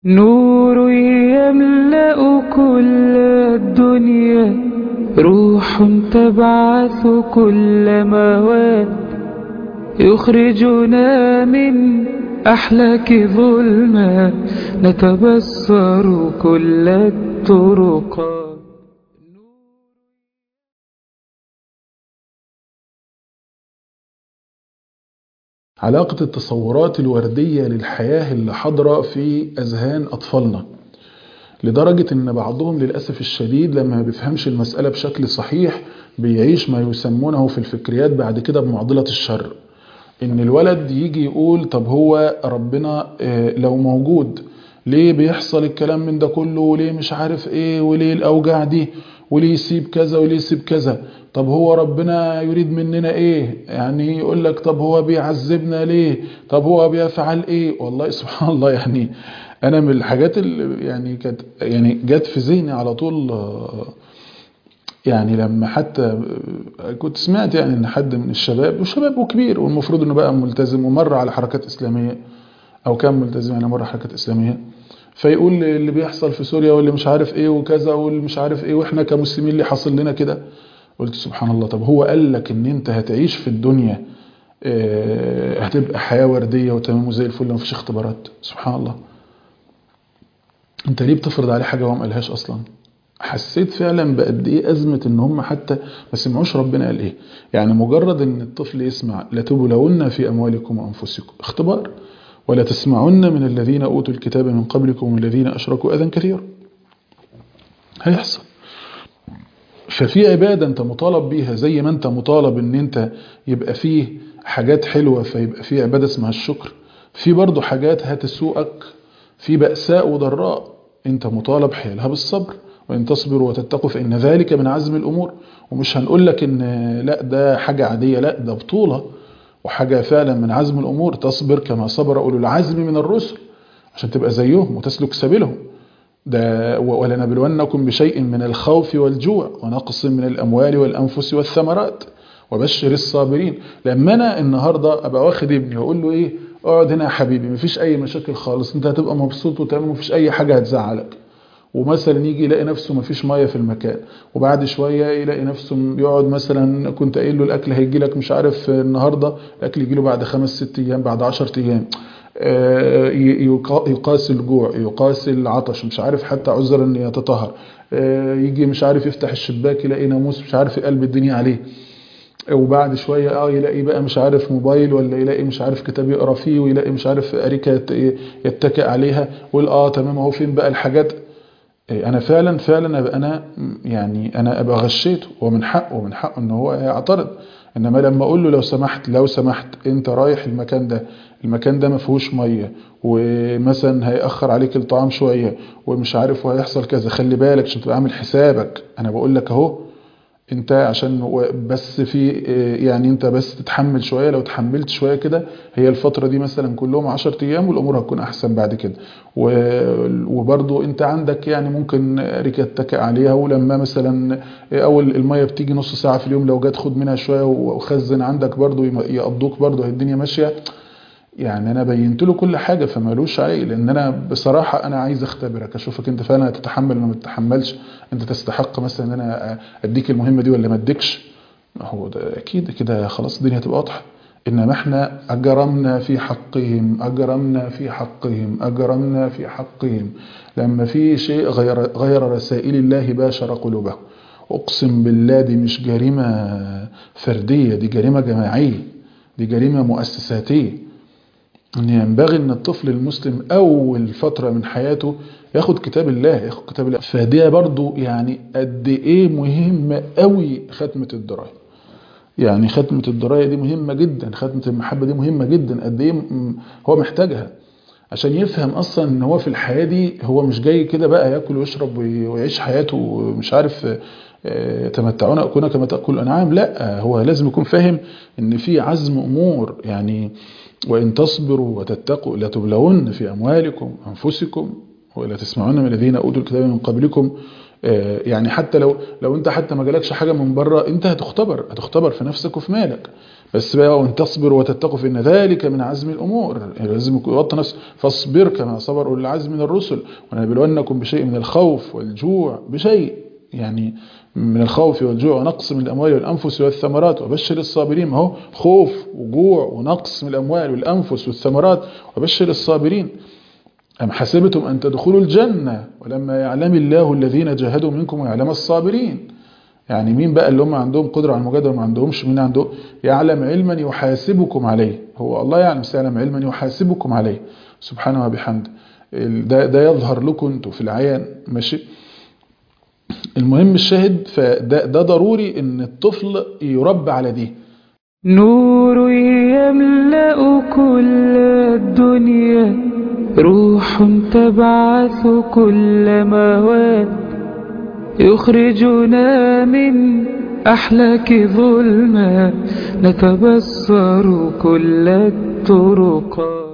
نور يملأ كل الدنيا روح تبعث كل مواد يخرجنا من أحلاك ظلمات نتبصر كل الطرقات علاقة التصورات الوردية للحياة اللي حاضرة في أذهان أطفالنا لدرجة إن بعضهم للأسف الشديد لما ما بيفهمش المسألة بشكل صحيح بيعيش ما يسمونه في الفكريات بعد كده بمعضلة الشر إن الولد يجي يقول طب هو ربنا لو موجود ليه بيحصل الكلام من ده كله وليه مش عارف ايه وليه الأوجاع دي وليه يسيب كذا وليه يسيب كذا طب هو ربنا يريد مننا ايه يعني يقول لك طب هو بيعذبنا ليه طب هو بيفعل ايه والله سبحان الله يعني انا من الحاجات اللي يعني كانت يعني جت في ذهني على طول يعني لما حتى كنت سمعت يعني ان حد من الشباب وشباب وكبير والمفروض انه بقى ملتزم ومر على حركات اسلاميه او كان ملتزم يعني مر على حركات اسلاميه فيقول اللي بيحصل في سوريا واللي مش عارف ايه وكذا واللي مش عارف ايه واحنا كمسلمين اللي حاصل لنا كده قلت سبحان الله طب هو قال لك ان انت هتعيش في الدنيا هتبقى حياة وردية وتمام وزي الفل ومفيش اختبارات سبحان الله انت ليه بتفرض عليه حاجة هو ما قالهاش اصلا حسيت فعلا بقد ايه ازمة ان هم حتى ما سمعوش ربنا قال ايه يعني مجرد ان الطفل يسمع لتبلون في اموالكم وانفسكم اختبار ولا تسمعن من الذين اوتوا الكتاب من قبلكم ومن الذين اشركوا اذى كثيرا هيحصل ففي عبادة انت مطالب بيها زي ما انت مطالب ان انت يبقى فيه حاجات حلوة فيبقى فيه عبادة اسمها الشكر في برضو حاجات هتسوءك في بأساء وضراء انت مطالب حيالها بالصبر وان تصبروا وتتقوا فإن ذلك من عزم الأمور ومش هنقول لك ان لا ده حاجة عادية لا ده بطولة وحاجة فعلا من عزم الأمور تصبر كما صبر أولو العزم من الرسل عشان تبقى زيهم وتسلك سبيلهم ده ولنبلونكم بشيء من الخوف والجوع ونقص من الأموال والأنفس والثمرات وبشر الصابرين لما أنا النهاردة أبقى واخد ابني وأقول له إيه اقعد هنا يا حبيبي مفيش أي مشاكل خالص أنت هتبقى مبسوط وتمام مفيش أي حاجة هتزعلك ومثلا يجي يلاقي نفسه مفيش ميه في المكان وبعد شويه يلاقي نفسه يقعد مثلا كنت قايل له الاكل هيجي لك مش عارف النهارده الاكل يجي له بعد خمس ست ايام بعد 10 ايام يقاسي الجوع يقاسي العطش مش عارف حتى عذر ان يتطهر يجي مش عارف يفتح الشباك يلاقي ناموس مش عارف قلب الدنيا عليه وبعد شوية اه يلاقي بقى مش عارف موبايل ولا يلاقي مش عارف كتاب يقرا فيه ويلاقي مش عارف أريكة يتكئ عليها ويقول اه تمام اهو فين بقى الحاجات انا فعلا فعلا ابقى انا يعني انا ابقى غشيته ومن حقه ومن حقه ان هو يعترض انما لما اقول له لو سمحت لو سمحت انت رايح المكان ده المكان ده ما فيهوش ميه ومثلا هيأخر عليك الطعام شويه ومش عارف وهيحصل كذا خلي بالك عشان تبقى عامل حسابك انا بقول لك اهو انت عشان بس في يعني انت بس تتحمل شويه لو تحملت شويه كده هي الفتره دي مثلا كلهم 10 ايام والامور هتكون احسن بعد كده وبرضو انت عندك يعني ممكن ريكه تتكئ عليها ولما مثلا اول الميه بتيجي نص ساعه في اليوم لو جت خد منها شويه وخزن عندك برضو يقضوك برضو الدنيا ماشيه يعني انا بينت له كل حاجه فمالوش عليه لان انا بصراحه انا عايز اختبرك اشوفك انت فعلا هتتحمل ولا ما تتحملش انت تستحق مثلا ان انا اديك المهمه دي ولا ما اديكش هو ده اكيد كده خلاص الدنيا هتبقى واضحه انما احنا اجرمنا في حقهم اجرمنا في حقهم اجرمنا في حقهم لما في شيء غير غير رسائل الله باشر قلوبهم اقسم بالله دي مش جريمه فرديه دي جريمه جماعيه دي جريمه مؤسساتيه ان ينبغي ان الطفل المسلم اول فتره من حياته ياخد كتاب الله ياخد كتاب الله فدي برضو يعني قد ايه مهمه قوي ختمه الدرايه يعني ختمه الدرايه دي مهمه جدا ختمه المحبه دي مهمه جدا قد ايه هو محتاجها عشان يفهم اصلا ان هو في الحياه دي هو مش جاي كده بقى ياكل ويشرب ويعيش حياته مش عارف تمتعون أكون كما تأكل الأنعام لا هو لازم يكون فاهم ان في عزم أمور يعني وإن تصبروا وتتقوا لا تبلون في أموالكم أنفسكم ولا تسمعون من الذين أوتوا الكتاب من قبلكم يعني حتى لو لو انت حتى ما جالكش حاجه من بره انت هتختبر هتختبر في نفسك وفي مالك بس بقى وان تصبروا وتتقوا فإن ذلك من عزم الأمور يعني لازم يوطن نفسه فاصبر كما صبر أولي العزم من الرسل ونبلونكم بشيء من الخوف والجوع بشيء يعني من الخوف والجوع ونقص من الأموال والأنفس والثمرات وبشر الصابرين ما هو خوف وجوع ونقص من الأموال والأنفس والثمرات وبشر الصابرين أم حسبتم أن تدخلوا الجنة ولما يعلم الله الذين جاهدوا منكم ويعلم الصابرين يعني مين بقى اللي هم عندهم قدرة على المجادلة وما عندهمش مين عنده يعلم علما يحاسبكم عليه هو الله يعلم سيعلم علما يحاسبكم عليه سبحانه وبحمده ده, ده يظهر لكم انتوا في العيان ماشي المهم الشاهد فده ده ضروري ان الطفل يربى على دي نور يملأ كل الدنيا روح تبعث كل مواد يخرجنا من أحلاك ظلمات نتبصر كل الطرقات